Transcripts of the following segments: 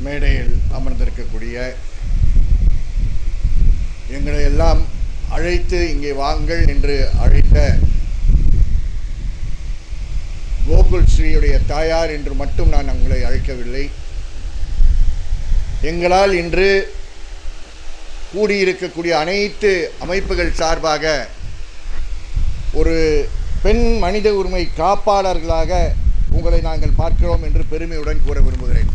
மேடையில் அமர்ந்திருக்கக்கூடிய எங்களை எல்லாம் அழைத்து இங்கே வாங்கள் என்று அழைத்த கோகுல் ஸ்ரீயுடைய தாயார் என்று மட்டும் நான் உங்களை அழைக்கவில்லை எங்களால் இன்று கூடியிருக்கக்கூடிய அனைத்து அமைப்புகள் சார்பாக ஒரு பெண் மனித உரிமை காப்பாளர்களாக உங்களை நாங்கள் பார்க்கிறோம் என்று பெருமையுடன் கூற விரும்புகிறேன்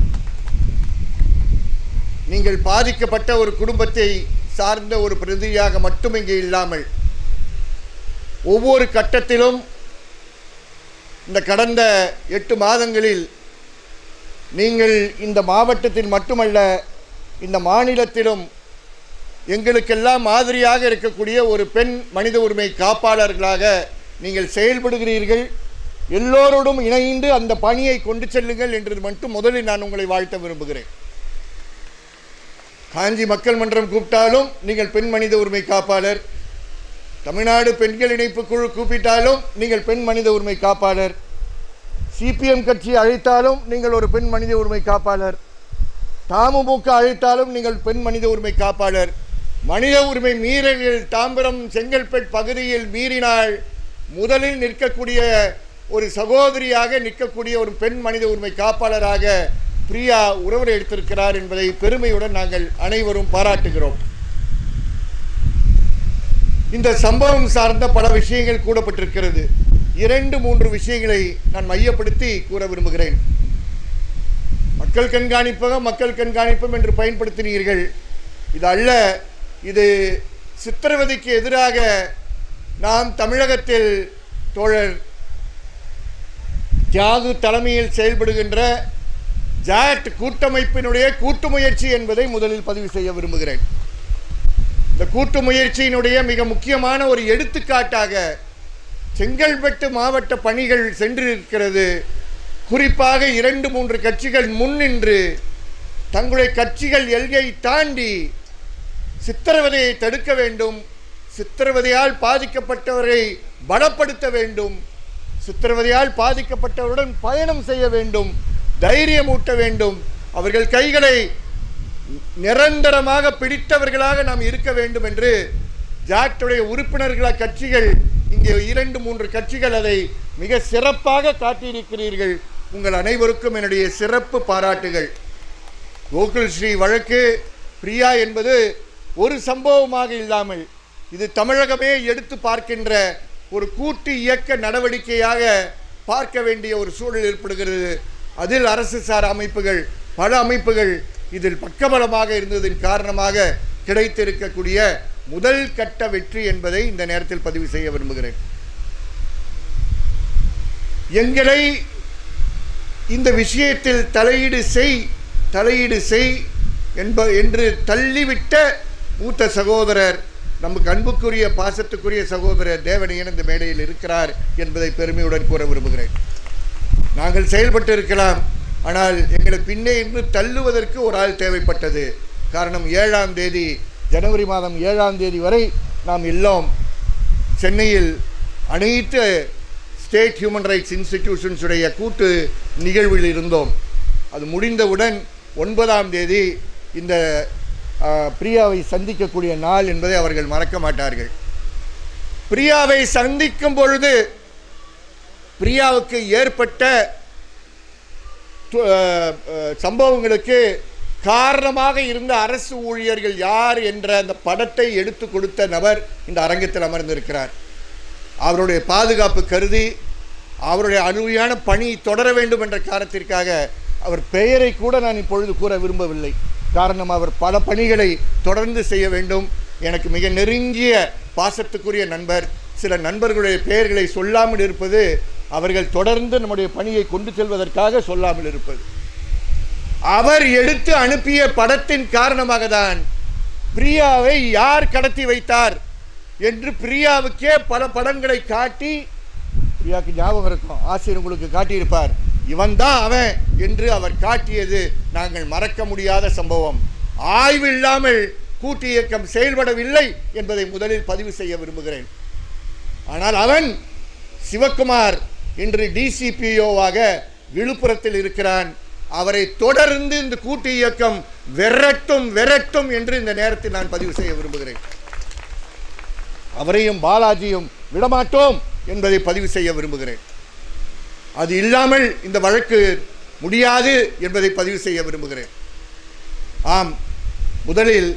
நீங்கள் பாதிக்கப்பட்ட ஒரு குடும்பத்தை சார்ந்த ஒரு பிரதியாக மட்டும் இங்கே இல்லாமல் ஒவ்வொரு கட்டத்திலும் இந்த கடந்த எட்டு மாதங்களில் நீங்கள் இந்த மாவட்டத்தில் மட்டுமல்ல இந்த மாநிலத்திலும் எங்களுக்கெல்லாம் மாதிரியாக இருக்கக்கூடிய ஒரு பெண் மனித உரிமை காப்பாளர்களாக நீங்கள் செயல்படுகிறீர்கள் எல்லோரோடும் இணைந்து அந்த பணியை கொண்டு செல்லுங்கள் என்று மட்டும் முதலில் நான் உங்களை வாழ்த்த விரும்புகிறேன் காஞ்சி மக்கள் மன்றம் கூப்பிட்டாலும் நீங்கள் பெண் மனித உரிமை காப்பாளர் தமிழ்நாடு பெண்கள் இணைப்பு குழு கூப்பிட்டாலும் நீங்கள் பெண் மனித உரிமை காப்பாளர் சிபிஎம் கட்சி அழைத்தாலும் நீங்கள் ஒரு பெண் மனித உரிமை காப்பாளர் தமுமுக அழைத்தாலும் நீங்கள் பெண் மனித உரிமை காப்பாளர் மனித உரிமை மீறல்கள் தாம்பரம் செங்கல்பட்டு பகுதியில் மீறினால் முதலில் நிற்கக்கூடிய ஒரு சகோதரியாக நிற்கக்கூடிய ஒரு பெண் மனித உரிமை காப்பாளராக பிரியா உறவு எடுத்திருக்கிறார் என்பதை பெருமையுடன் நாங்கள் அனைவரும் பாராட்டுகிறோம் இந்த சம்பவம் சார்ந்த பல விஷயங்கள் கூறப்பட்டிருக்கிறது இரண்டு மூன்று விஷயங்களை நான் மையப்படுத்தி கூற விரும்புகிறேன் மக்கள் கண்காணிப்பகம் மக்கள் கண்காணிப்பம் என்று பயன்படுத்தினீர்கள் இது அல்ல இது சித்திரவதைக்கு எதிராக நாம் தமிழகத்தில் தோழர் தியாகு தலைமையில் செயல்படுகின்ற ஜாட் கூட்டமைப்பினுடைய கூட்டு முயற்சி என்பதை முதலில் பதிவு செய்ய விரும்புகிறேன் இந்த கூட்டு முயற்சியினுடைய மிக முக்கியமான ஒரு எடுத்துக்காட்டாக செங்கல்பட்டு மாவட்ட பணிகள் சென்றிருக்கிறது குறிப்பாக இரண்டு மூன்று கட்சிகள் முன்னின்று தங்களுடைய கட்சிகள் எல்கை தாண்டி சித்திரவதையை தடுக்க வேண்டும் சித்திரவதையால் பாதிக்கப்பட்டவரை பலப்படுத்த வேண்டும் சித்திரவதையால் பாதிக்கப்பட்டவருடன் பயணம் செய்ய வேண்டும் தைரியமூட்ட வேண்டும் அவர்கள் கைகளை நிரந்தரமாக பிடித்தவர்களாக நாம் இருக்க வேண்டும் என்று ஜாட்டுடைய உறுப்பினர்கள கட்சிகள் இங்கே இரண்டு மூன்று கட்சிகள் அதை மிக சிறப்பாக காட்டியிருக்கிறீர்கள் உங்கள் அனைவருக்கும் என்னுடைய சிறப்பு பாராட்டுகள் கோகுல் ஸ்ரீ வழக்கு பிரியா என்பது ஒரு சம்பவமாக இல்லாமல் இது தமிழகமே எடுத்து பார்க்கின்ற ஒரு கூட்டு இயக்க நடவடிக்கையாக பார்க்க வேண்டிய ஒரு சூழல் ஏற்படுகிறது அதில் அரசு சார் அமைப்புகள் பல அமைப்புகள் இதில் பக்கபலமாக இருந்ததன் காரணமாக கிடைத்திருக்கக்கூடிய முதல் கட்ட வெற்றி என்பதை இந்த நேரத்தில் பதிவு செய்ய விரும்புகிறேன் எங்களை இந்த விஷயத்தில் தலையீடு செய் தலையீடு செய் என்ப என்று தள்ளிவிட்ட மூத்த சகோதரர் நமக்கு அன்புக்குரிய பாசத்துக்குரிய சகோதரர் தேவனையன் இந்த மேடையில் இருக்கிறார் என்பதை பெருமையுடன் கூற விரும்புகிறேன் நாங்கள் செயல்பட்டு இருக்கலாம் ஆனால் எங்களை பின்னே இருந்து தள்ளுவதற்கு ஒரு ஆள் தேவைப்பட்டது காரணம் ஏழாம் தேதி ஜனவரி மாதம் ஏழாம் தேதி வரை நாம் எல்லாம் சென்னையில் அனைத்து ஸ்டேட் ஹியூமன் ரைட்ஸ் இன்ஸ்டிடியூஷன்ஸுடைய கூட்டு நிகழ்வில் இருந்தோம் அது முடிந்தவுடன் ஒன்பதாம் தேதி இந்த ஆ, பிரியாவை சந்திக்கக்கூடிய நாள் என்பதை அவர்கள் மறக்க மாட்டார்கள் பிரியாவை சந்திக்கும் பொழுது பிரியாவுக்கு ஏற்பட்ட து- அஹ், அஹ், சம்பவங்களுக்கு காரணமாக இருந்த அரசு ஊழியர்கள் யார் என்ற அந்த படத்தை எடுத்து கொடுத்த நபர் இந்த அரங்கத்தில் அமர்ந்திருக்கிறார் அவருடைய பாதுகாப்பு கருதி அவருடைய அனுமையான பணி தொடர வேண்டும் என்ற காரணத்திற்காக அவர் பெயரை கூட நான் இப்பொழுது கூற விரும்பவில்லை காரணம் அவர் பல பணிகளை தொடர்ந்து செய்ய வேண்டும் எனக்கு மிக நெருங்கிய பாசத்துக்குரிய நண்பர் சில நண்பர்களுடைய பெயர்களை சொல்லாமல் இருப்பது அவர்கள் தொடர்ந்து நம்முடைய பணியை கொண்டு செல்வதற்காக சொல்லாமல் இருப்பது அவர் எடுத்து அனுப்பிய படத்தின் காரணமாக தான் பிரியாவை யார் கடத்தி வைத்தார் என்று பிரியாவுக்கே பல படங்களை காட்டி பிரியாவுக்கு ஞாபகம் இருக்கும் ஆசிரியர் உங்களுக்கு காட்டியிருப்பார் இவன் தான் அவன் என்று அவர் காட்டியது நாங்கள் மறக்க முடியாத சம்பவம் ஆய்வு இல்லாமல் கூட்டு இயக்கம் செயல்படவில்லை என்பதை முதலில் பதிவு செய்ய விரும்புகிறேன் ஆனால் அவன் சிவக்குமார் இன்று டிசிபிஓவாக விழுப்புரத்தில் இருக்கிறான் அவரை தொடர்ந்து இந்த கூட்டு இயக்கம் விரட்டும் விரட்டும் என்று இந்த நேரத்தில் நான் பதிவு செய்ய விரும்புகிறேன் அவரையும் பாலாஜியும் விடமாட்டோம் என்பதை பதிவு செய்ய விரும்புகிறேன் அது இல்லாமல் இந்த வழக்கு முடியாது என்பதை பதிவு செய்ய விரும்புகிறேன் ஆம் முதலில்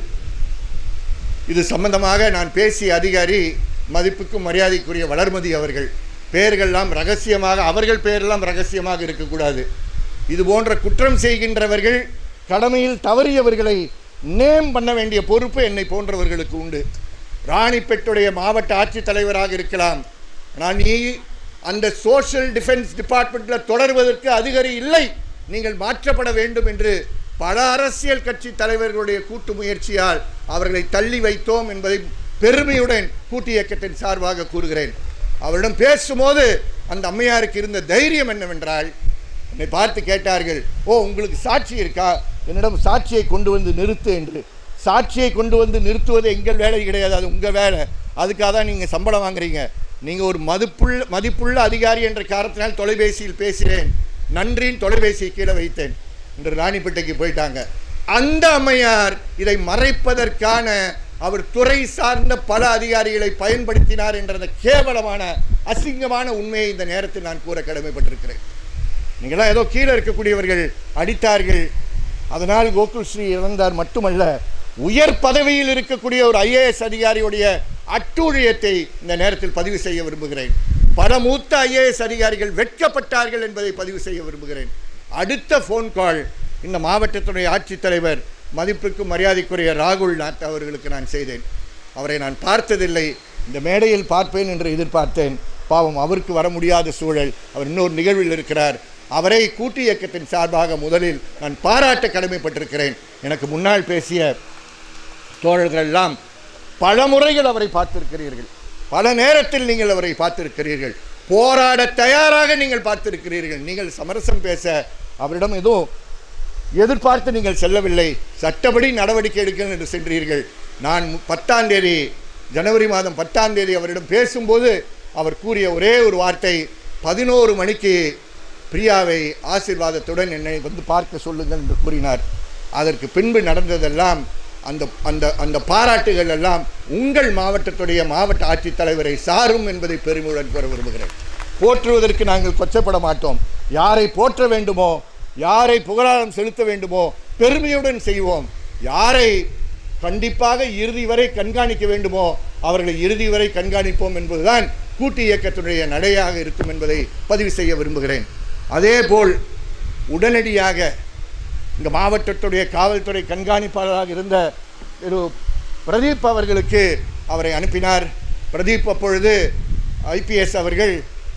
இது சம்பந்தமாக நான் பேசிய அதிகாரி மதிப்புக்கும் மரியாதைக்குரிய வளர்மதி அவர்கள் பெயர்கள்லாம் ரகசியமாக அவர்கள் பெயரெல்லாம் ரகசியமாக இருக்கக்கூடாது இது போன்ற குற்றம் செய்கின்றவர்கள் கடமையில் தவறியவர்களை நேம் பண்ண வேண்டிய பொறுப்பு என்னை போன்றவர்களுக்கு உண்டு ராணிப்பேட்டுடைய மாவட்ட ஆட்சித்தலைவராக இருக்கலாம் நான் நீ அந்த சோஷியல் டிஃபென்ஸ் டிபார்ட்மெண்ட்டில் தொடர்வதற்கு அதிகாரி இல்லை நீங்கள் மாற்றப்பட வேண்டும் என்று பல அரசியல் கட்சி தலைவர்களுடைய கூட்டு முயற்சியால் அவர்களை தள்ளி வைத்தோம் என்பதை பெருமையுடன் கூட்டு இயக்கத்தின் சார்பாக கூறுகிறேன் அவரிடம் பேசும்போது அந்த அம்மையாருக்கு இருந்த தைரியம் என்னவென்றால் என்னை பார்த்து கேட்டார்கள் ஓ உங்களுக்கு சாட்சி இருக்கா என்னிடம் சாட்சியை கொண்டு வந்து நிறுத்து என்று சாட்சியை கொண்டு வந்து நிறுத்துவது எங்கள் வேலை கிடையாது அது உங்கள் வேலை அதுக்காக தான் நீங்கள் சம்பளம் வாங்குறீங்க நீங்கள் ஒரு மதிப்புள்ள மதிப்புள்ள அதிகாரி என்ற காரணத்தினால் தொலைபேசியில் பேசினேன் நன்றியின் தொலைபேசியை கீழே வைத்தேன் என்று ராணிப்பேட்டைக்கு போயிட்டாங்க அந்த அம்மையார் இதை மறைப்பதற்கான அவர் துறை சார்ந்த பல அதிகாரிகளை பயன்படுத்தினார் என்ற அந்த கேவலமான அசிங்கமான உண்மையை இந்த நேரத்தில் நான் கூற கடமைப்பட்டிருக்கிறேன் நீங்களாம் ஏதோ கீழே இருக்கக்கூடியவர்கள் அடித்தார்கள் அதனால் கோகுல் ஸ்ரீ இறந்தார் மட்டுமல்ல உயர் பதவியில் இருக்கக்கூடிய ஒரு ஐஏஎஸ் அதிகாரியுடைய அட்டூழியத்தை இந்த நேரத்தில் பதிவு செய்ய விரும்புகிறேன் பல மூத்த ஐஏஎஸ் அதிகாரிகள் வெட்கப்பட்டார்கள் என்பதை பதிவு செய்ய விரும்புகிறேன் அடுத்த ஃபோன் கால் இந்த மாவட்டத்துடைய ஆட்சித்தலைவர் மதிப்புக்கும் மரியாதைக்குரிய ராகுல் நாத் அவர்களுக்கு நான் செய்தேன் அவரை நான் பார்த்ததில்லை இந்த மேடையில் பார்ப்பேன் என்று எதிர்பார்த்தேன் பாவம் அவருக்கு வர முடியாத சூழல் அவர் இன்னொரு நிகழ்வில் இருக்கிறார் அவரை கூட்டு இயக்கத்தின் சார்பாக முதலில் நான் பாராட்ட கடமைப்பட்டிருக்கிறேன் எனக்கு முன்னால் பேசிய தோழர்கள் எல்லாம் பல முறைகள் அவரை பார்த்திருக்கிறீர்கள் பல நேரத்தில் நீங்கள் அவரை பார்த்திருக்கிறீர்கள் போராட தயாராக நீங்கள் பார்த்திருக்கிறீர்கள் நீங்கள் சமரசம் பேச அவரிடம் ஏதோ எதிர்பார்த்து நீங்கள் செல்லவில்லை சட்டப்படி நடவடிக்கை எடுங்கள் என்று சென்றீர்கள் நான் மு- பத்தாம் தேதி ஜனவரி மாதம் பத்தாம் தேதி அவரிடம் பேசும்போது அவர் கூறிய ஒரே ஒரு வார்த்தை பதினோரு மணிக்கு பிரியாவை ஆசீர்வாதத்துடன் என்னை வந்து பார்க்க சொல்லுங்கள் என்று கூறினார் அதற்கு பின்பு நடந்ததெல்லாம் அந்த அந்த அந்த பாராட்டுகள் எல்லாம் உங்கள் மாவட்டத்துடைய மாவட்ட ஆட்சித்தலைவரை சாரும் என்பதை பெருமையுடன் கூற விரும்புகிறேன் போற்றுவதற்கு நாங்கள் கொச்சப்பட மாட்டோம் யாரை போற்ற வேண்டுமோ யாரை புகழாரம் செலுத்த வேண்டுமோ பெருமையுடன் செய்வோம் யாரை கண்டிப்பாக இறுதி வரை கண்காணிக்க வேண்டுமோ அவர்களை இறுதி வரை கண்காணிப்போம் என்பதுதான் கூட்டு இயக்கத்துடைய நடையாக இருக்கும் என்பதை பதிவு செய்ய விரும்புகிறேன் அதேபோல் உடனடியாக இந்த மாவட்டத்துடைய காவல்துறை கண்காணிப்பாளராக இருந்த திரு பிரதீப் அவர்களுக்கு அவரை அனுப்பினார் பிரதீப் அப்பொழுது ஐபிஎஸ் அவர்கள்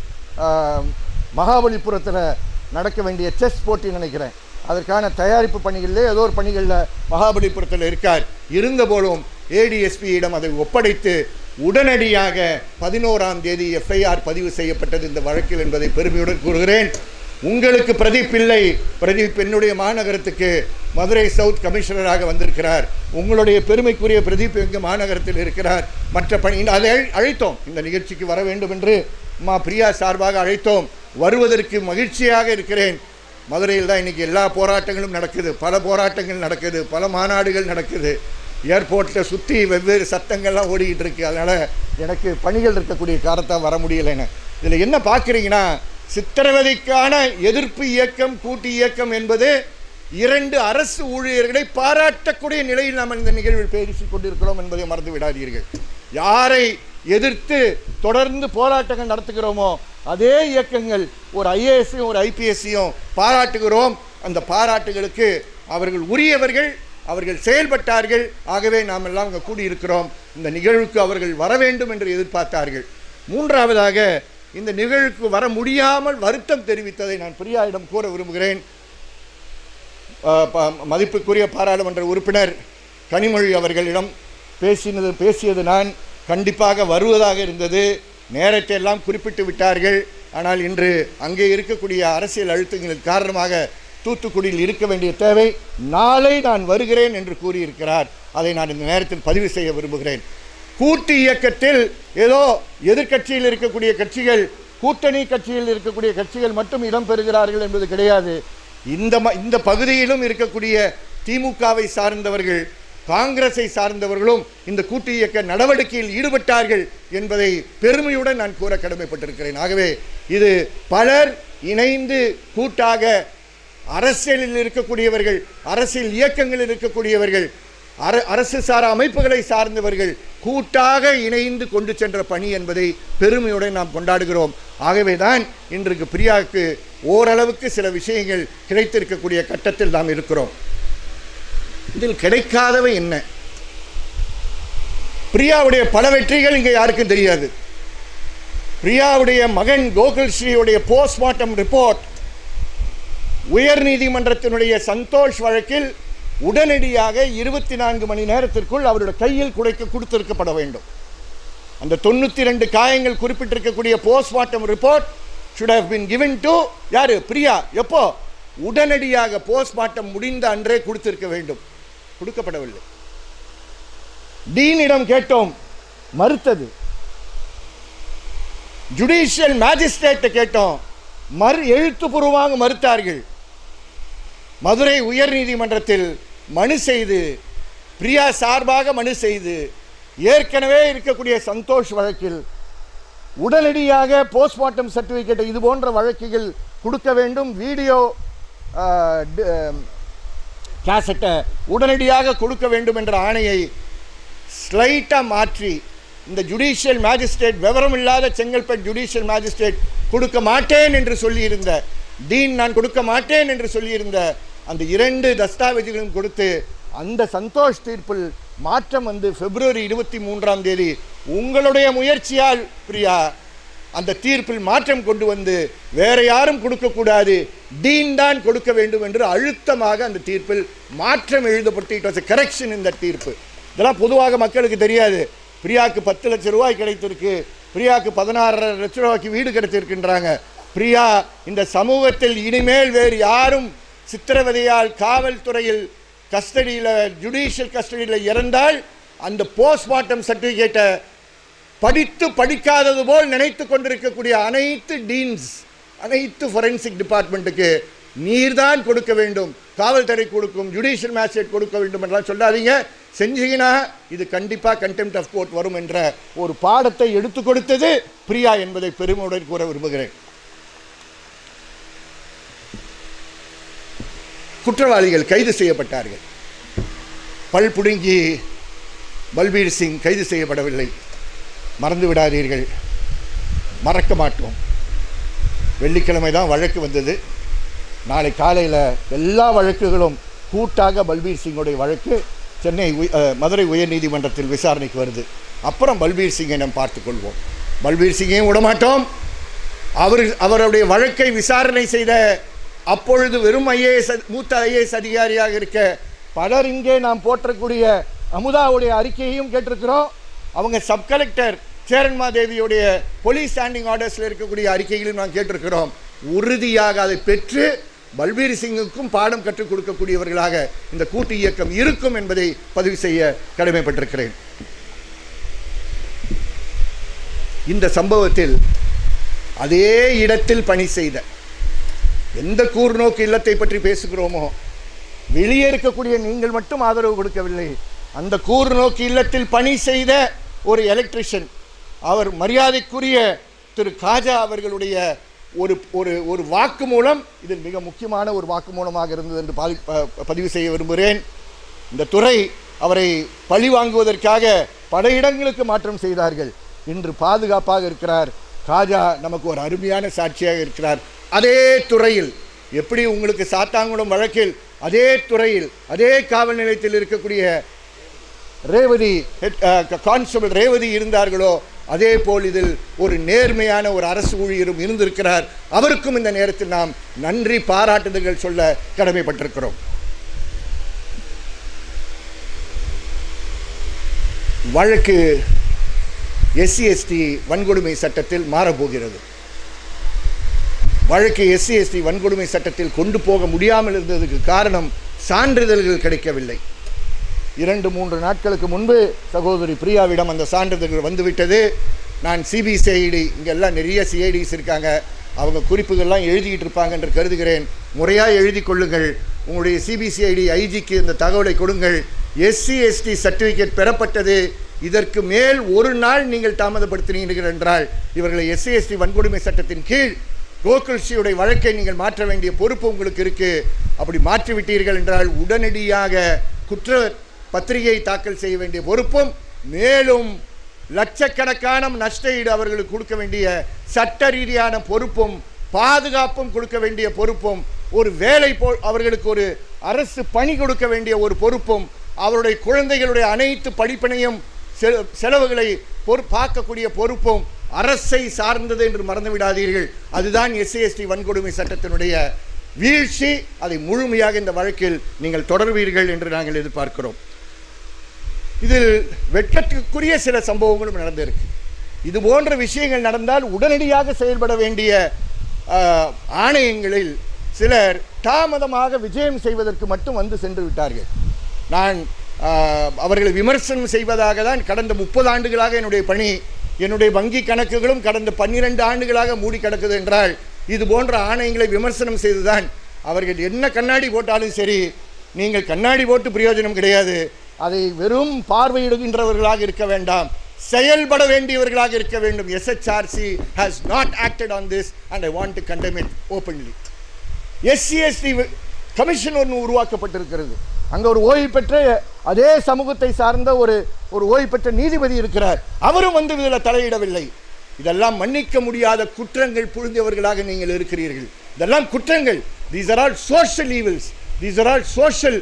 ஆஹ், மகாபலிபுரத்தில் நடக்க வேண்டிய செஸ் போட்டி நினைக்கிறேன் அதற்கான தயாரிப்பு பணிகளில் ஏதோ ஒரு பணிகளில் மகாபலிபுரத்தில் இருக்கார் இருந்தபோதும் ஏடிஎஸ்பியிடம் அதை ஒப்படைத்து உடனடியாக பதினோராம் தேதி எஃப்ஐஆர் பதிவு செய்யப்பட்டது இந்த வழக்கில் என்பதை பெருமையுடன் கூறுகிறேன் உங்களுக்கு பிரதீப் இல்லை பிரதீப் என்னுடைய மாநகரத்துக்கு மதுரை சவுத் கமிஷனராக வந்திருக்கிறார் உங்களுடைய பெருமைக்குரிய பிரதீப் எங்கள் மாநகரத்தில் இருக்கிறார் மற்ற பணி அதை அழை- அழைத்தோம் இந்த நிகழ்ச்சிக்கு வர வேண்டும் என்று மா பிரியா சார்பாக அழைத்தோம் வருவதற்கு மகிழ்ச்சியாக இருக்கிறேன் மதுரையில் தான் இன்றைக்கி எல்லா போராட்டங்களும் நடக்குது பல போராட்டங்கள் நடக்குது பல மாநாடுகள் நடக்குது ஏர்போர்ட்டில் சுற்றி வெவ்வேறு சத்தங்கள்லாம் ஓடிக்கிட்டு இருக்கு அதனால் எனக்கு பணிகள் இருக்கக்கூடிய காரணத்தான் வர முடியலைன்னு இதில் என்ன பார்க்குறீங்கன்னா சித்திரவதைக்கான எதிர்ப்பு இயக்கம் கூட்டு இயக்கம் என்பது இரண்டு அரசு ஊழியர்களை பாராட்டக்கூடிய நிலையில் நாம் இந்த நிகழ்வில் பேசிக் கொண்டிருக்கிறோம் என்பதை மறந்து விடாதீர்கள் யாரை எதிர்த்து தொடர்ந்து போராட்டங்கள் நடத்துகிறோமோ அதே இயக்கங்கள் ஒரு ஐஏஎஸ்ஸையும் ஒரு ஐபிஎஸ்ஸையும் பாராட்டுகிறோம் அந்த பாராட்டுகளுக்கு அவர்கள் உரியவர்கள் அவர்கள் செயல்பட்டார்கள் ஆகவே நாம் எல்லாம் இங்கே கூடியிருக்கிறோம் இந்த நிகழ்வுக்கு அவர்கள் வர வேண்டும் என்று எதிர்பார்த்தார்கள் மூன்றாவதாக இந்த நிகழ்வுக்கு வர முடியாமல் வருத்தம் தெரிவித்ததை நான் பிரியாவிடம் கூற விரும்புகிறேன் அஹ், ப- மதிப்புக்குரிய பாராளுமன்ற உறுப்பினர் கனிமொழி அவர்களிடம் பேசினது பேசியது நான் கண்டிப்பாக வருவதாக இருந்தது நேரத்தை எல்லாம் குறிப்பிட்டு விட்டார்கள் ஆனால் இன்று அங்கே இருக்கக்கூடிய அரசியல் அழுத்தங்களின் காரணமாக தூத்துக்குடியில் இருக்க வேண்டிய தேவை நாளை நான் வருகிறேன் என்று கூறியிருக்கிறார் அதை நான் இந்த நேரத்தில் பதிவு செய்ய விரும்புகிறேன் கூட்டு இயக்கத்தில் ஏதோ எதிர்க்கட்சியில் இருக்கக்கூடிய கட்சிகள் கூட்டணி கட்சியில் இருக்கக்கூடிய கட்சிகள் மட்டும் இடம் பெறுகிறார்கள் என்பது கிடையாது இந்த ம இந்த பகுதியிலும் இருக்கக்கூடிய திமுகவை சார்ந்தவர்கள் காங்கிரஸை சார்ந்தவர்களும் இந்த கூட்டு இயக்க நடவடிக்கையில் ஈடுபட்டார்கள் என்பதை பெருமையுடன் நான் கூற கடமைப்பட்டிருக்கிறேன் ஆகவே இது பலர் இணைந்து கூட்டாக அரசியலில் இருக்கக்கூடியவர்கள் அரசியல் இயக்கங்களில் இருக்கக்கூடியவர்கள் அர அரசு சாரா அமைப்புகளை சார்ந்தவர்கள் கூட்டாக இணைந்து கொண்டு சென்ற பணி என்பதை பெருமையுடன் நாம் கொண்டாடுகிறோம் ஆகவே தான் இன்றைக்கு பிரியாவுக்கு ஓரளவுக்கு சில விஷயங்கள் கிடைத்திருக்கக்கூடிய கட்டத்தில் நாம் இருக்கிறோம் இதில் கிடைக்காதவை என்ன பிரியாவுடைய பல வெற்றிகள் இங்கே யாருக்கும் தெரியாது பிரியாவுடைய மகன் கோகுல் ஸ்ரீயுடைய போஸ்ட்மார்ட்டம் ரிப்போர்ட் உயர் நீதிமன்றத்தினுடைய சந்தோஷ் வழக்கில் உடனடியாக இருபத்தி நான்கு மணி நேரத்திற்குள் அவருடைய கையில் குடைக்க கொடுத்திருக்கப்பட வேண்டும் அந்த தொண்ணூற்றி ரெண்டு காயங்கள் குறிப்பிட்டிருக்கக்கூடிய postmortem report should have been given to யாரு பிரியா எப்போ உடனடியாக போஸ்ட்மார்ட்டம் முடிந்த அன்றே கொடுத்திருக்க வேண்டும் கொடுக்கப்படவில்லை டீனிடம் கேட்டோம் மறுத்தது ஜுடிஷியல் மேஜிஸ்ட்ரேட்டை கேட்டோம் மறு எழுத்துப்பூர்வமாக மறுத்தார்கள் மதுரை உயர்நீதிமன்றத்தில் மனு செய்து பிரியா சார்பாக மனு செய்து ஏற்கனவே இருக்கக்கூடிய சந்தோஷ் வழக்கில் உடனடியாக போஸ்ட்மார்ட்டம் சர்டிஃபிகேட் இது போன்ற வழக்குகள் கொடுக்க வேண்டும் வீடியோ கேசட்டை உடனடியாக கொடுக்க வேண்டும் என்ற ஆணையை ஸ்லைட்டாக மாற்றி இந்த ஜுடிஷியல் மேஜிஸ்ட்ரேட் விவரம் இல்லாத செங்கல்பட்டு ஜுடிஷியல் மேஜிஸ்ட்ரேட் கொடுக்க மாட்டேன் என்று சொல்லியிருந்த டீன் நான் கொடுக்க மாட்டேன் என்று சொல்லியிருந்த அந்த இரண்டு தஸ்தாவேஜுகளும் கொடுத்து அந்த சந்தோஷ் தீர்ப்பில் மாற்றம் வந்து பிப்ரவரி இருபத்தி மூன்றாம் தேதி உங்களுடைய முயற்சியால் பிரியா அந்த தீர்ப்பில் மாற்றம் கொண்டு வந்து வேற யாரும் கொடுக்கக்கூடாது டீன் தான் கொடுக்க வேண்டும் என்று அழுத்தமாக அந்த தீர்ப்பில் மாற்றம் எழுதப்பட்டு இட் வாஸ் கரெக்ஷன் இந்த தீர்ப்பு இதெல்லாம் பொதுவாக மக்களுக்கு தெரியாது பிரியாவுக்கு பத்து லட்சம் ரூபாய் கிடைத்திருக்கு பிரியாவுக்கு பதினாறரை லட்சம் ரூபாய்க்கு வீடு கிடைத்திருக்கின்றாங்க பிரியா இந்த சமூகத்தில் இனிமேல் வேறு யாரும் சித்திரவதையால் காவல்துறையில் கஸ்டடியில் ஜுடிஷியல் கஸ்டடியில் இறந்தால் அந்த போஸ்ட்மார்ட்டம் சர்டிஃபிகேட்டை படித்து படிக்காதது போல் நினைத்து கொண்டிருக்கக்கூடிய அனைத்து டீன்ஸ் அனைத்து ஃபொரென்சிக் டிபார்ட்மெண்ட்டுக்கு நீர்தான் கொடுக்க வேண்டும் காவல்துறை கொடுக்கும் ஜுடிஷியல் மேஜிஸ்ட்ரேட் கொடுக்க வேண்டும் என்றெல்லாம் சொல்லாதீங்க செஞ்சீங்கன்னா இது கண்டிப்பாக கண்டெம்ட் ஆஃப் கோர்ட் வரும் என்ற ஒரு பாடத்தை எடுத்து கொடுத்தது பிரியா என்பதை பெருமையுடன் கூற விரும்புகிறேன் குற்றவாளிகள் கைது செய்யப்பட்டார்கள் பல் புடுங்கி பல்பீர் சிங் கைது செய்யப்படவில்லை மறந்து விடாதீர்கள் மறக்க மாட்டோம் வெள்ளிக்கிழமை தான் வழக்கு வந்தது நாளை காலையில் எல்லா வழக்குகளும் கூட்டாக பல்பீர் சிங்குடைய வழக்கு சென்னை உய- அஹ், மதுரை உயர்நீதிமன்றத்தில் விசாரணைக்கு வருது அப்புறம் பல்பீர் சிங்கை நாம் பார்த்துக்கொள்வோம் பல்பீர் சிங்கையும் விடமாட்டோம் அவர் அவருடைய வழக்கை விசாரணை செய்த அப்பொழுது வெறும் ஐஏஎஸ் மூத்த ஐஏஎஸ் அதிகாரியாக இருக்க பலர் இங்கே நாம் போற்றக்கூடிய அமுதாவுடைய அறிக்கையையும் கேட்டிருக்கிறோம் அவங்க சப் கலெக்டர் சேரன்மா தேவியுடைய போலீஸ் ஸ்டாண்டிங் ஆர்டர்ஸில் இருக்கக்கூடிய அறிக்கைகளும் நாம் கேட்டிருக்கிறோம் உறுதியாக அதை பெற்று பல்பீர் சிங்குக்கும் பாடம் கற்றுக் கொடுக்கக்கூடியவர்களாக இந்த கூட்டு இயக்கம் இருக்கும் என்பதை பதிவு செய்ய கடமைப்பட்டிருக்கிறேன் இந்த சம்பவத்தில் அதே இடத்தில் பணி செய்த எந்த கூர்நோக்கு இல்லத்தை பற்றி பேசுகிறோமோ வெளியே இருக்கக்கூடிய நீங்கள் மட்டும் ஆதரவு கொடுக்கவில்லை அந்த கூர்நோக்கு இல்லத்தில் பணி செய்த ஒரு எலக்ட்ரிஷியன் அவர் மரியாதைக்குரிய திரு காஜா அவர்களுடைய ஒரு ஒரு ஒரு வாக்கு மூலம் இதில் மிக முக்கியமான ஒரு வாக்கு மூலமாக இருந்தது என்று பாதி ப- பதிவு செய்ய விரும்புகிறேன் இந்த துறை அவரை பழி வாங்குவதற்காக பல இடங்களுக்கு மாற்றம் செய்தார்கள் இன்று பாதுகாப்பாக இருக்கிறார் காஜா நமக்கு ஒரு அருமையான சாட்சியாக இருக்கிறார் அதே துறையில் எப்படி உங்களுக்கு சாத்தாங்குளம் வழக்கில் அதே துறையில் அதே காவல் நிலையத்தில் இருக்கக்கூடிய Revathi head- ah, constable Revathi இருந்தார்களோ அதே போல் இதில் ஒரு நேர்மையான ஒரு அரசு ஊழியரும் இருந்திருக்கிறார் அவருக்கும் இந்த நேரத்தில் நாம் நன்றி பாராட்டுதல்கள் சொல்ல கடமைப்பட்டிருக்கிறோம் வழக்கு எஸ்சி எஸ்டி வன்கொடுமை சட்டத்தில் மாறப்போகிறது வழக்கு எஸ்சி எஸ்டி வன்கொடுமை சட்டத்தில் கொண்டு போக முடியாமல் இருந்ததுக்கு காரணம் சான்றிதழ்கள் கிடைக்கவில்லை இரண்டு மூன்று நாட்களுக்கு முன்பு சகோதரி பிரியாவிடம் அந்த சான்றிதழ்கள் வந்துவிட்டது நான் சிபிசிஐடி இங்கே எல்லாம் நிறைய சிஐடிஸ் இருக்காங்க அவங்க குறிப்புகள்லாம் எழுதிக்கிட்டு இருப்பாங்க என்று கருதுகிறேன் முறையாக எழுதி கொள்ளுங்கள் உங்களுடைய சிபிசிஐடி ஐஜிக்கு இந்த தகவலை கொடுங்கள் எஸ்சி எஸ்டி சர்டிஃபிகேட் பெறப்பட்டது இதற்கு மேல் ஒரு நாள் நீங்கள் தாமதப்படுத்தினீர்கள் என்றால் இவர்களை எஸ்சி எஸ்டி வன்கொடுமை சட்டத்தின் கீழ் கோகுல்சியுடைய வழக்கை நீங்கள் மாற்ற வேண்டிய பொறுப்பு உங்களுக்கு இருக்கு அப்படி மாற்றிவிட்டீர்கள் என்றால் உடனடியாக குற்ற பத்திரிகை தாக்கல் செய்ய வேண்டிய பொறுப்பும் மேலும் லட்சக்கணக்கான நஷ்ட ஈடு அவர்களுக்கு கொடுக்க வேண்டிய சட்ட ரீதியான பொறுப்பும் பாதுகாப்பும் கொடுக்க வேண்டிய பொறுப்பும் ஒரு வேலை போ அவர்களுக்கு ஒரு அரசு பணி கொடுக்க வேண்டிய ஒரு பொறுப்பும் அவருடைய குழந்தைகளுடைய அனைத்து படிப்பினையும் செ- செலவுகளை பொறு பார்க்கக்கூடிய பொறுப்பும் அரசை சார்ந்தது என்று மறந்து விடாதீர்கள் அதுதான் எஸ்சிஎஸ்டி வன்கொடுமை சட்டத்தினுடைய வீழ்ச்சி அதை முழுமையாக இந்த வழக்கில் நீங்கள் தொடர்வீர்கள் என்று நாங்கள் எதிர்பார்க்கிறோம் இதில் வெட்கத்துக்குரிய சில சம்பவங்களும் நடந்திருக்கு இது போன்ற விஷயங்கள் நடந்தால் உடனடியாக செயல்பட வேண்டிய ஆஹ், ஆணையங்களில் சிலர் தாமதமாக விஜயம் செய்வதற்கு மட்டும் வந்து சென்று விட்டார்கள் நான் ஆஹ், அவர்களை விமர்சனம் செய்வதாக தான் கடந்த முப்பது ஆண்டுகளாக என்னுடைய பணி என்னுடைய வங்கி கணக்குகளும் கடந்த பன்னிரண்டு ஆண்டுகளாக மூடி கிடக்குது என்றால் இது போன்ற ஆணையங்களை விமர்சனம் செய்துதான் அவர்கள் என்ன கண்ணாடி போட்டாலும் சரி நீங்கள் கண்ணாடி போட்டு பிரயோஜனம் கிடையாது அதை வெறும் பார்வையிடுகின்றவர்களாக இருக்க வேண்டாம் செயல்பட வேண்டியவர்களாக இருக்க வேண்டும் SHRC has not acted on this and I want to condemn it openly SCST commission ஒன்று உருவாக்கப்பட்டிருக்கிறது அங்கே ஒரு ஓய்வு பெற்ற அதே சமூகத்தை சார்ந்த ஒரு ஒரு ஓய்வு பெற்ற நீதிபதி இருக்கிறார் அவரும் வந்து இதில் தலையிடவில்லை இதெல்லாம் மன்னிக்க முடியாத குற்றங்கள் புரிந்தவர்களாக நீங்கள் இருக்கிறீர்கள் இதெல்லாம் குற்றங்கள் these are all social evils these are all social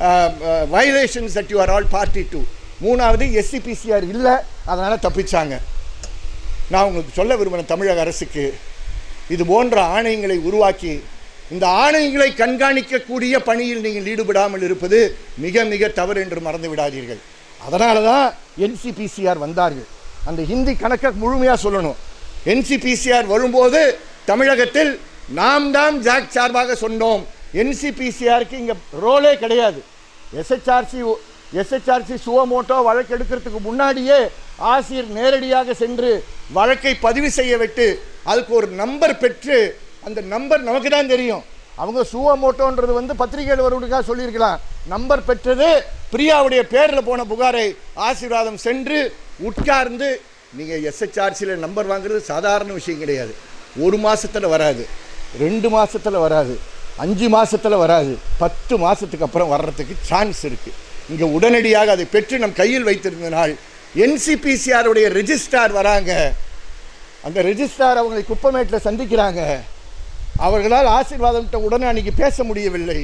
violations that you are all party to மூணாவது எஸ்சிபிசிஆர் இல்லை அதனால் தப்பிச்சாங்க நான் உங்களுக்கு சொல்ல விரும்புகிறேன் தமிழக அரசுக்கு இது போன்ற ஆணையங்களை உருவாக்கி இந்த ஆணையங்களை கண்காணிக்கக்கூடிய பணியில் நீங்கள் ஈடுபடாமல் இருப்பது மிக மிக தவறு என்று மறந்து விடாதீர்கள் அதனால தான் என்சிபிசிஆர் வந்தார்கள் அந்த ஹிந்தி கணக்கை முழுமையாக சொல்லணும் என்சிபிசிஆர் வரும்போது தமிழகத்தில் நாம் தான் ஜாக் சார்பாக சொன்னோம் என்சிபிசிஆருக்கு இங்கே ரோலே கிடையாது எஸ்ஹெச்ஆர்சி எஸ்ஹெச்ஆர்சி சுவமோட்டோ வழக்கு எடுக்கிறதுக்கு முன்னாடியே ஆசிரியர் நேரடியாக சென்று வழக்கை பதிவு செய்ய விட்டு அதுக்கு ஒரு நம்பர் பெற்று அந்த நம்பர் நமக்கு தான் தெரியும் அவங்க சுவமோட்டோன்றது வந்து பத்திரிகையில் வருவதுக்காக சொல்லியிருக்கலாம் நம்பர் பெற்றது பிரியாவுடைய பேரில் போன புகாரை ஆசீர்வாதம் சென்று உட்கார்ந்து நீங்கள் எஸ்ஹெச்ஆர்சியில் நம்பர் வாங்குறது சாதாரண விஷயம் கிடையாது ஒரு மாசத்துல வராது ரெண்டு மாசத்துல வராது அஞ்சு மாசத்துல வராது பத்து மாசத்துக்கு அப்புறம் வர்றதுக்கு சான்ஸ் இருக்கு இங்க உடனடியாக அதை பெற்று நம் கையில் வைத்திருந்தனால் என்சிபிசிஆருடைய ரெஜிஸ்ட்ரார் வராங்க அந்த ரெஜிஸ்ட்ரார் அவங்களை குப்பமேட்டில் சந்திக்கிறாங்க அவர்களால் ஆசீர்வாதம்கிட்ட உடனே அன்னைக்கு பேச முடியவில்லை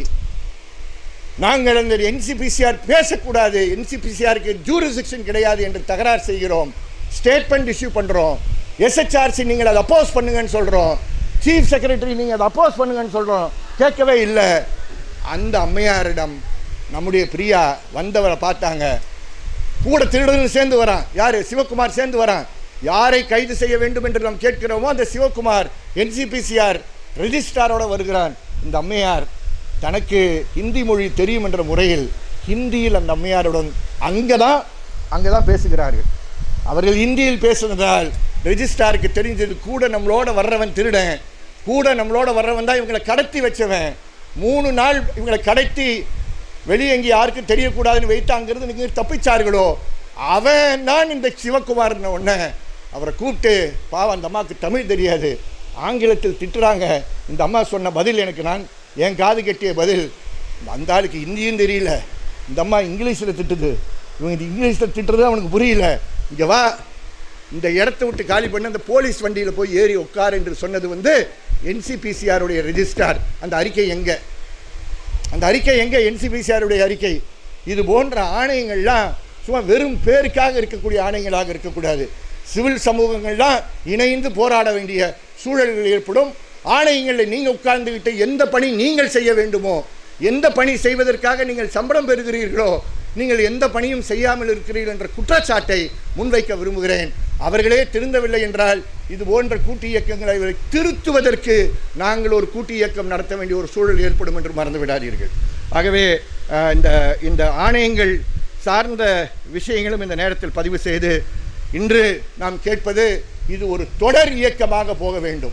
நாங்கள் அந்த என்சிபிசிஆர் பேசக்கூடாது என்சிபிசிஆருக்கு ஜூரிசிக்ஷன் கிடையாது என்று தகராறு செய்கிறோம் ஸ்டேட்மெண்ட் இஷ்யூ பண்ணுறோம் எஸ்ஹெச்ஆர்சி நீங்கள் அதை அப்போஸ் பண்ணுங்கன்னு சொல்கிறோம் சீஃப் செக்ரட்டரி நீங்கள் அதை அப்போஸ் பண்ணுங்கன்னு சொல்கிறோம் கேட்கவே இல்லை அந்த அம்மையாரிடம் நம்முடைய பிரியா வந்தவரை பார்த்தாங்க கூட திருடனும் சேர்ந்து வரான் யார் சிவகுமார் சேர்ந்து வரான் யாரை கைது செய்ய வேண்டும் என்று நாம் கேட்கிறோமோ அந்த சிவகுமார் என்சிபிசிஆர் ரெஜிஸ்ட்ராரோட வருகிறான் இந்த அம்மையார் தனக்கு ஹிந்தி மொழி தெரியும் என்ற முறையில் ஹிந்தியில் அந்த அம்மையாருடன் அங்கே தான் அங்கே தான் பேசுகிறார்கள் அவர்கள் ஹிந்தியில் பேசுனதால் ரெஜிஸ்ட்ராருக்கு தெரிஞ்சது கூட நம்மளோட வர்றவன் திருடன் கூட நம்மளோட வர்றவன் தான் இவங்களை கடத்தி வச்சவன் மூணு நாள் இவங்களை கடத்தி வெளியே எங்கே யாருக்கும் தெரியக்கூடாதுன்னு வைத்து அங்கிருந்து நீங்கள் தப்பிச்சார்களோ அவன் தான் இந்த சிவகுமார்ன உடனே அவரை கூப்பிட்டு பாவம் அந்த அம்மாவுக்கு தமிழ் தெரியாது ஆங்கிலத்தில் திட்டுறாங்க இந்த அம்மா சொன்ன பதில் எனக்கு நான் என் காது கட்டிய பதில் அந்த ஆளுக்கு ஹிந்தியும் தெரியல இந்த அம்மா இங்கிலீஷில் திட்டுது இவங்க இது இங்கிலீஷில் திட்டுறது அவனுக்கு புரியல இங்கே வா இந்த இடத்த விட்டு காலி பண்ணி அந்த போலீஸ் வண்டியில் போய் ஏறி உட்கார் என்று சொன்னது வந்து என்சிபிசிஆருடைய ரெஜிஸ்டார் அந்த அறிக்கை எங்கே அந்த அறிக்கை எங்கே என்சிபிசிஆருடைய அறிக்கை இது போன்ற ஆணையங்கள்லாம் சும்மா வெறும் பேருக்காக இருக்கக்கூடிய ஆணையங்களாக இருக்கக்கூடாது சிவில் சமூகங்கள்லாம் இணைந்து போராட வேண்டிய சூழல்கள் ஏற்படும் ஆணையங்களில் நீங்கள் உட்கார்ந்துக்கிட்டு எந்த பணி நீங்கள் செய்ய வேண்டுமோ எந்த பணி செய்வதற்காக நீங்கள் சம்பளம் பெறுகிறீர்களோ நீங்கள் எந்த பணியும் செய்யாமல் இருக்கிறீர்கள் என்ற குற்றச்சாட்டை முன்வைக்க விரும்புகிறேன் அவர்களே திருந்தவில்லை என்றால் இது போன்ற கூட்டு இயக்கங்களை இவரை திருத்துவதற்கு நாங்கள் ஒரு கூட்டு இயக்கம் நடத்த வேண்டிய ஒரு சூழல் ஏற்படும் என்று மறந்து விடாதீர்கள் ஆகவே அஹ், இந்த இந்த ஆணையங்கள் சார்ந்த விஷயங்களும் இந்த நேரத்தில் பதிவு செய்து இன்று நாம் கேட்பது இது ஒரு தொடர் இயக்கமாக போக வேண்டும்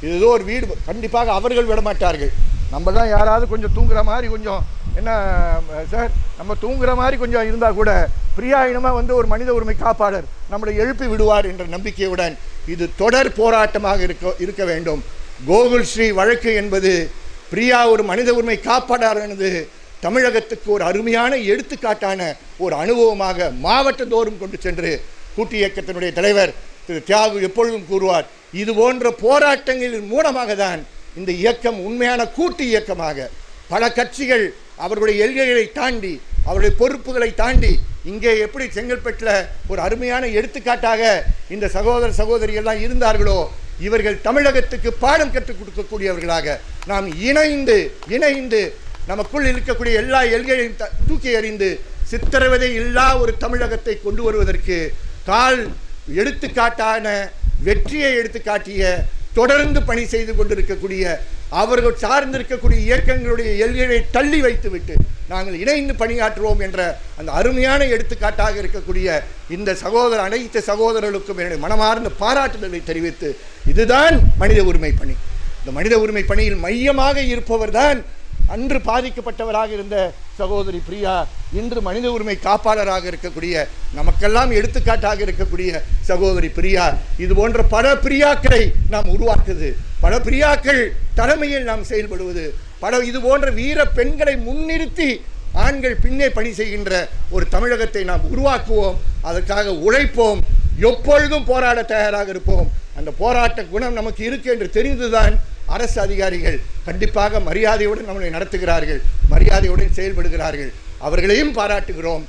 இது ஏதோ ஒரு வீடு கண்டிப்பாக அவர்கள் விட மாட்டார்கள் நம்ம தான் யாராவது கொஞ்சம் தூங்குற மாதிரி கொஞ்சம் என்ன அஹ், சார் நம்ம தூங்குற மாதிரி கொஞ்சம் இருந்தால் கூட பிரியாயினமாக வந்து ஒரு மனித உரிமை காப்பாளர் நம்மளை எழுப்பி விடுவார் என்ற நம்பிக்கையுடன் இது தொடர் போராட்டமாக இருக்க இருக்க வேண்டும் கோகுல் ஸ்ரீ வழக்கு என்பது பிரியா ஒரு மனித உரிமை காப்பாளரானது தமிழகத்துக்கு ஒரு அருமையான எடுத்துக்காட்டான ஒரு அனுபவமாக மாவட்டந்தோறும் கொண்டு சென்று கூட்டு இயக்கத்தினுடைய தலைவர் திரு தியாகு எப்பொழுதும் கூறுவார் இது போன்ற போராட்டங்களின் மூலமாக தான் இந்த இயக்கம் உண்மையான கூட்டு இயக்கமாக பல கட்சிகள் அவர்களுடைய எல்கைகளை தாண்டி அவருடைய பொறுப்புகளை தாண்டி இங்கே எப்படி செங்கல்பட்டில் ஒரு அருமையான எடுத்துக்காட்டாக இந்த சகோதர சகோதரிகள்லாம் இருந்தார்களோ இவர்கள் தமிழகத்துக்கு பாடம் கற்றுக் கொடுக்கக்கூடியவர்களாக நாம் இணைந்து இணைந்து நமக்குள் இருக்கக்கூடிய எல்லா எல்கைகளையும் த- தூக்கி எறிந்து சித்திரவதை இல்லா ஒரு தமிழகத்தை கொண்டு வருவதற்கு கால் எடுத்துக்காட்டான வெற்றியை எடுத்துக்காட்டிய தொடர்ந்து பணி செய்து கொண்டிருக்கக்கூடிய அவர்கள் சார்ந்திருக்கக்கூடிய இயக்கங்களுடைய எல்கைகளை தள்ளி வைத்துவிட்டு நாங்கள் இணைந்து பணியாற்றுவோம் என்ற அந்த அருமையான எடுத்துக்காட்டாக இருக்கக்கூடிய இந்த சகோதர அனைத்து சகோதரர்களுக்கும் என்னுடைய மனமார்ந்த பாராட்டுதலை தெரிவித்து இதுதான் மனித உரிமை பணி இந்த மனித உரிமை பணியில் மையமாக இருப்பவர்தான் அன்று பாதிக்கப்பட்டவராக இருந்த சகோதரி பிரியா இன்று மனித உரிமை காப்பாளராக இருக்கக்கூடிய நமக்கெல்லாம் எடுத்துக்காட்டாக இருக்கக்கூடிய சகோதரி பிரியா இது போன்ற பல பிரியாக்களை நாம் உருவாக்குது பல பிரியாக்கள் தலைமையில் நாம் செயல்படுவது பல இது போன்ற வீர பெண்களை முன்னிறுத்தி ஆண்கள் பின்னே பணி செய்கின்ற ஒரு தமிழகத்தை நாம் உருவாக்குவோம் அதற்காக உழைப்போம் எப்பொழுதும் போராட தயாராக இருப்போம் அந்த போராட்ட குணம் நமக்கு இருக்கு என்று தெரிந்துதான் அரசு அதிகாரிகள் கண்டிப்பாக மரியாதையுடன் நம்மளை நடத்துகிறார்கள் மரியாதையுடன் செயல்படுகிறார்கள் அவர்களையும் பாராட்டுகிறோம்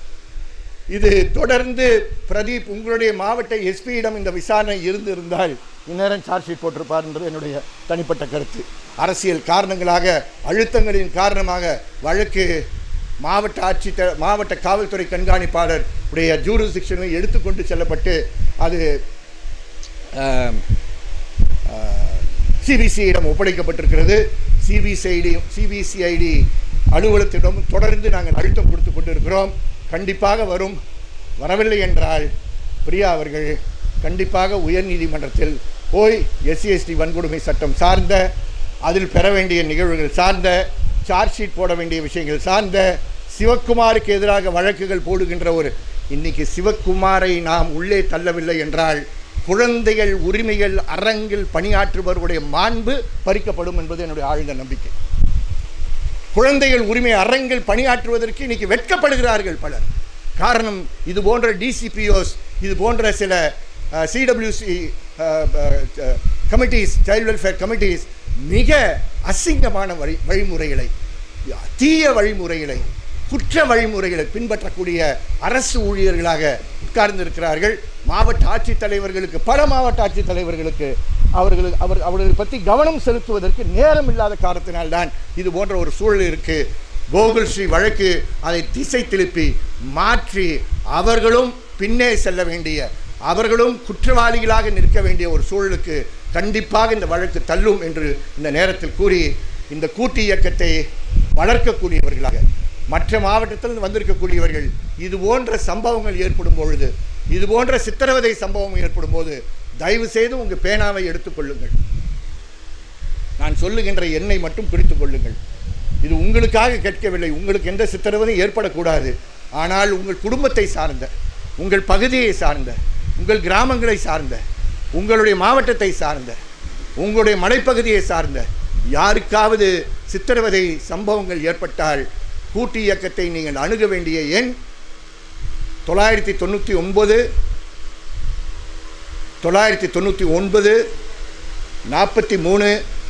இது தொடர்ந்து பிரதீப் உங்களுடைய மாவட்ட எஸ்பியிடம் இந்த விசாரணை இருந்திருந்தால் இந்நேரம் சார்ஜ் ஷீட் போட்டிருப்பார் என்பது என்னுடைய தனிப்பட்ட கருத்து அரசியல் காரணங்களாக அழுத்தங்களின் காரணமாக வழக்கு மாவட்ட ஆட்சி மாவட்ட காவல்துறை கண்காணிப்பாளர் உடைய ஜூரிஸ்டிக்ஷனை எடுத்துக்கொண்டு செல்லப்பட்டு அது ஆம், சிபிசிஐடம் ஒப்படைக்கப்பட்டிருக்கிறது சிபிசிஐடி சிபிசிஐடி அலுவலகத்திடம் தொடர்ந்து நாங்கள் அழுத்தம் கொடுத்து கொண்டிருக்கிறோம் கண்டிப்பாக வரும் வரவில்லை என்றால் பிரியா அவர்கள் கண்டிப்பாக உயர்நீதிமன்றத்தில் போய் எஸ்சி எஸ்டி வன்கொடுமை சட்டம் சார்ந்த அதில் பெற வேண்டிய நிகழ்வுகள் சார்ந்த சார்ஜ் ஷீட் போட வேண்டிய விஷயங்கள் சார்ந்த சிவக்குமாருக்கு எதிராக வழக்குகள் போடுகின்ற ஒரு இன்னைக்கு சிவக்குமாரை நாம் உள்ளே தள்ளவில்லை என்றால் குழந்தைகள் உரிமைகள் அரங்கில் பணியாற்றுபவருடைய மாண்பு பறிக்கப்படும் என்பது என்னுடைய ஆழ்ந்த நம்பிக்கை குழந்தைகள் உரிமை அரங்கில் பணியாற்றுவதற்கு இன்னைக்கு வெட்கப்படுகிறார்கள் பலர் காரணம் இது போன்ற டிசிபிஓஸ் இது போன்ற சில CWC committees child welfare committees மிக அசிங்கமான வழி வழிமுறைகளை தீய வழிமுறைகளை குற்ற வழிமுறைகளை பின்பற்றக்கூடிய அரசு ஊழியர்களாக உட்கார்ந்திருக்கிறார்கள் மாவட்ட ஆட்சித்தலைவர்களுக்கு பல மாவட்ட ஆட்சித்தலைவர்களுக்கு அவர்களுக்கு அவர் அவர்களை பற்றி கவனம் செலுத்துவதற்கு நேரம் இல்லாத காரணத்தினால்தான் இது போன்ற ஒரு சூழல் இருக்கு கோகுல் ஸ்ரீ வழக்கு அதை திசை திருப்பி மாற்றி அவர்களும் பின்னே செல்ல வேண்டிய அவர்களும் குற்றவாளிகளாக நிற்க வேண்டிய ஒரு சூழலுக்கு கண்டிப்பாக இந்த வழக்கு தள்ளும் என்று இந்த நேரத்தில் கூறி இந்த கூட்டு இயக்கத்தை வளர்க்கக்கூடியவர்களாக மற்ற மாவட்டத்தில் வந்திருக்கக்கூடியவர்கள் இது போன்ற சம்பவங்கள் ஏற்படும் பொழுது இது போன்ற சித்திரவதை சம்பவம் ஏற்படும் போது தயவு செய்து உங்கள் பேனாவை எடுத்துக்கொள்ளுங்கள் நான் சொல்லுகின்ற எண்ணை மட்டும் பிடித்துக் கொள்ளுங்கள் இது உங்களுக்காக கேட்கவில்லை உங்களுக்கு எந்த சித்திரவதையும் ஏற்படக்கூடாது ஆனால் உங்கள் குடும்பத்தை சார்ந்த உங்கள் பகுதியை சார்ந்த உங்கள் கிராமங்களை சார்ந்த உங்களுடைய மாவட்டத்தை சார்ந்த உங்களுடைய மலைப்பகுதியை சார்ந்த யாருக்காவது சித்திரவதை சம்பவங்கள் ஏற்பட்டால் கூட்டு இயக்கத்தை நீங்கள் அணுக வேண்டிய எண் தொள்ளாயிரத்தி தொண்ணூற்றி ஒன்பது தொள்ளாயிரத்தி தொண்ணூற்றி ஒன்பது நாற்பத்தி மூணு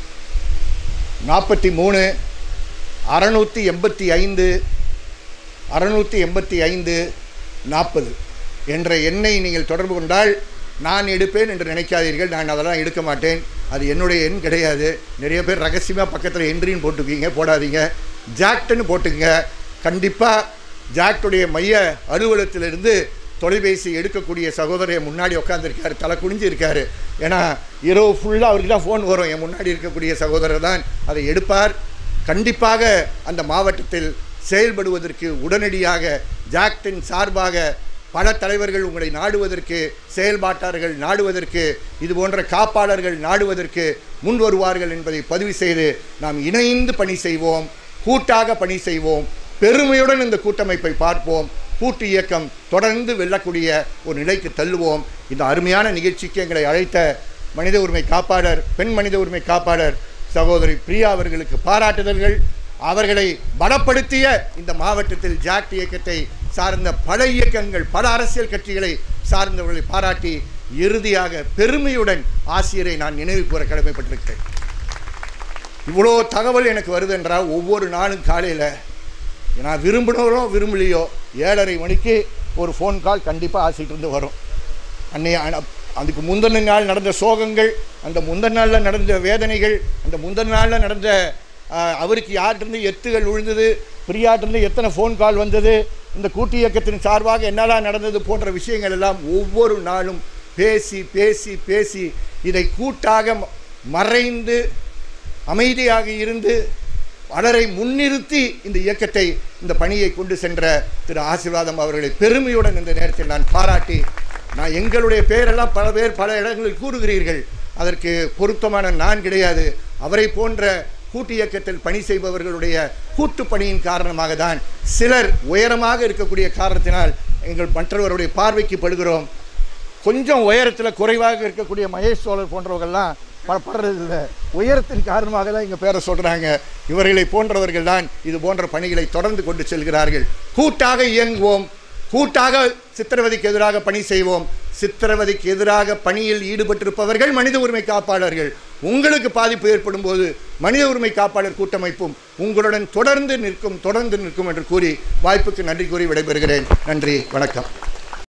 நாற்பத்தி மூணு அறநூற்றி எண்பத்தி ஐந்து அறநூற்றி எண்பத்தி ஐந்து நாற்பது என்ற எண்ணை நீங்கள் தொடர்பு கொண்டால் நான் எடுப்பேன் என்று நினைக்காதீர்கள் நான் அதெல்லாம் எடுக்க மாட்டேன் அது என்னுடைய எண் கிடையாது நிறைய பேர் ரகசியமாக பக்கத்தில் என்ட்ரின்னு போட்டுக்கீங்க போடாதீங்க ஜாக்ட்னு போட்டுங்க கண்டிப்பாக ஜாக்டுடைய மைய அலுவலகத்திலிருந்து தொலைபேசி எடுக்கக்கூடிய சகோதரர் என் முன்னாடி உட்காந்துருக்காரு தலை குனிஞ்சு இருக்காரு ஏன்னா இரவு ஃபுல்லாக அவருக்கு தான் ஃபோன் வரும் என் முன்னாடி இருக்கக்கூடிய சகோதரர் தான் அதை எடுப்பார் கண்டிப்பாக அந்த மாவட்டத்தில் செயல்படுவதற்கு உடனடியாக ஜாக்டின் சார்பாக பல தலைவர்கள் உங்களை நாடுவதற்கு செயல்பாட்டாளர்கள் நாடுவதற்கு இது போன்ற காப்பாளர்கள் நாடுவதற்கு முன் வருவார்கள் என்பதை பதிவு செய்து நாம் இணைந்து பணி செய்வோம் கூட்டாக பணி செய்வோம் பெருமையுடன் இந்த கூட்டமைப்பை பார்ப்போம் கூட்டு இயக்கம் தொடர்ந்து வெல்லக்கூடிய ஒரு நிலைக்கு தள்ளுவோம் இந்த அருமையான நிகழ்ச்சிக்கு எங்களை அழைத்த மனித உரிமை காப்பாளர் பெண் மனித உரிமை காப்பாளர் சகோதரி பிரியா அவர்களுக்கு பாராட்டுதல்கள் அவர்களை பலப்படுத்திய இந்த மாவட்டத்தில் ஜாக்ட் இயக்கத்தை சார்ந்த பல இயக்கங்கள் பல அரசியல் கட்சிகளை சார்ந்தவர்களை பாராட்டி இறுதியாக பெருமையுடன் ஆசிரியரை நான் நினைவு கூற கடமைப்பட்டிருக்கிறேன் இவ்வளோ தகவல் எனக்கு வருது என்றால் ஒவ்வொரு நாளும் காலையில் நான் விரும்பினவரோ விரும்பலையோ ஏழரை மணிக்கு ஒரு ஃபோன் கால் கண்டிப்பாக ஆசிட்டிருந்து வரும் அன்னைய அன- அதுக்கு முந்தின நாள் நடந்த சோகங்கள் அந்த முந்தின நாளில் நடந்த வேதனைகள் அந்த முந்தின நாளில் நடந்த ஆஹ், அவருக்கு யார்கிட்டருந்து எத்துகள் விழுந்தது பிரியாட்டிருந்து எத்தனை ஃபோன் கால் வந்தது இந்த கூட்டு இயக்கத்தின் சார்பாக என்னெல்லாம் நடந்தது போன்ற விஷயங்கள் எல்லாம் ஒவ்வொரு நாளும் பேசி பேசி பேசி இதை கூட்டாக ம- மறைந்து அமைதியாக இருந்து பலரை முன்னிறுத்தி இந்த இயக்கத்தை இந்த பணியை கொண்டு சென்ற திரு ஆசீர்வாதம் அவர்களை பெருமையுடன் இந்த நேரத்தில் நான் பாராட்டி நான் எங்களுடைய பெயரெல்லாம் பல பேர் பல இடங்களில் கூறுகிறீர்கள் அதற்கு பொருத்தமான நான் கிடையாது அவரை போன்ற கூட்டு இயக்கத்தில் பணி செய்பவர்களுடைய கூட்டு பணியின் காரணமாக தான் சிலர் உயரமாக இருக்கக்கூடிய காரணத்தினால் எங்கள் மற்றவருடைய பார்வைக்கு படுகிறோம் கொஞ்சம் உயரத்தில் குறைவாக இருக்கக்கூடிய மகேஷ் சோழர் போன்றவர்கள்லாம் படுறதில்லை உயரத்தின் காரணமாக தான் இங்கே பேரை சொல்கிறாங்க இவர்களை போன்றவர்கள் தான் இது போன்ற பணிகளை தொடர்ந்து கொண்டு செல்கிறார்கள் கூட்டாக இயங்குவோம் கூட்டாக சித்திரவதைக்கு எதிராக பணி செய்வோம் சித்திரவதைக்கு எதிராக பணியில் ஈடுபட்டிருப்பவர்கள் மனித உரிமை காப்பாளர்கள் உங்களுக்கு பாதிப்பு ஏற்படும் போது மனித உரிமை காப்பாளர் கூட்டமைப்பும் உங்களுடன் தொடர்ந்து நிற்கும் தொடர்ந்து நிற்கும் என்று கூறி வாய்ப்புக்கு நன்றி கூறி விடைபெறுகிறேன் நன்றி வணக்கம்